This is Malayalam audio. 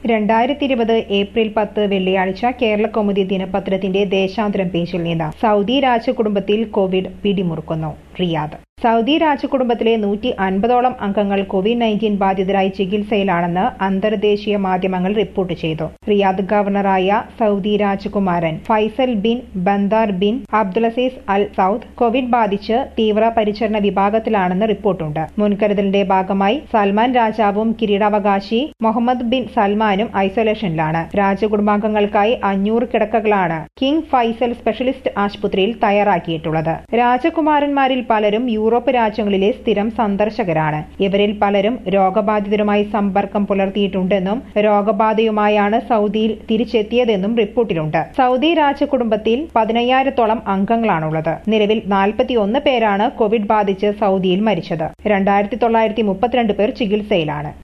രണ്ടായിരത്തി ഇരുപത് ഏപ്രിൽ പത്ത് വെള്ളിയാഴ്ച കേരളകൗമുദി ദിനപത്രത്തിന്റെ ദേശാന്തരം പേജിൽ നിന്ന് സൗദി രാജകുടുംബത്തിൽ കോവിഡ് പിടിമുറുക്കുന്നു റിയാദ് സൗദി രാജകുടുംബത്തിലെ നൂറ്റി അൻപതോളം അംഗങ്ങൾ കോവിഡ് നയൻറ്റീൻ ബാധിതരായി ചികിത്സയിലാണെന്ന് അന്തർദേശീയ മാധ്യമങ്ങൾ റിപ്പോർട്ട് ചെയ്തു റിയാദ് ഗവർണറായ സൗദി രാജകുമാരൻ Faisal bin Bandar bin Abdulaziz Al Saud covid ബാധിച്ച് തീവ്ര പരിചരണ വിഭാഗത്തിലാണെന്ന് റിപ്പോർട്ടുണ്ട് മുൻകരുതലിന്റെ ഭാഗമായി സൽമാൻ രാജാവും കിരീടാവകാശി മുഹമ്മദ് ബിൻ സൽമാനും ഐസൊലേഷനിലാണ് രാജകുടുംബാംഗങ്ങൾക്കായി അഞ്ഞൂറ് കിടക്കകളാണ് കിങ് ഫൈസൽ സ്പെഷ്യലിസ്റ്റ് ആശുപത്രിയിൽ തയ്യാറാക്കിയിട്ടുള്ളത് രാജകുമാരന്മാരിൽ പലരും യൂറോപ്പ് രാജ്യങ്ങളിലെ സ്ഥിരം സന്ദർശകരാണ് ഇവരിൽ പലരും രോഗബാധിതരുമായി സമ്പർക്കം പുലർത്തിയിട്ടുണ്ടെന്നും രോഗബാധയുമായാണ് സൗദിയിൽ തിരിച്ചെത്തിയതെന്നും റിപ്പോർട്ടിലുണ്ട് സൗദി രാജകുടുംബത്തിൽ പതിനയ്യായിരത്തോളം അംഗങ്ങളാണുള്ളത് നിലവിൽ നാൽപ്പത്തിയൊന്ന് പേരാണ് കോവിഡ് ബാധിച്ച് സൗദിയിൽ മരിച്ചത് രണ്ടായിരത്തി തൊള്ളായിരത്തി മുപ്പത്തിരണ്ട് പേർ ചികിത്സയിലാണ്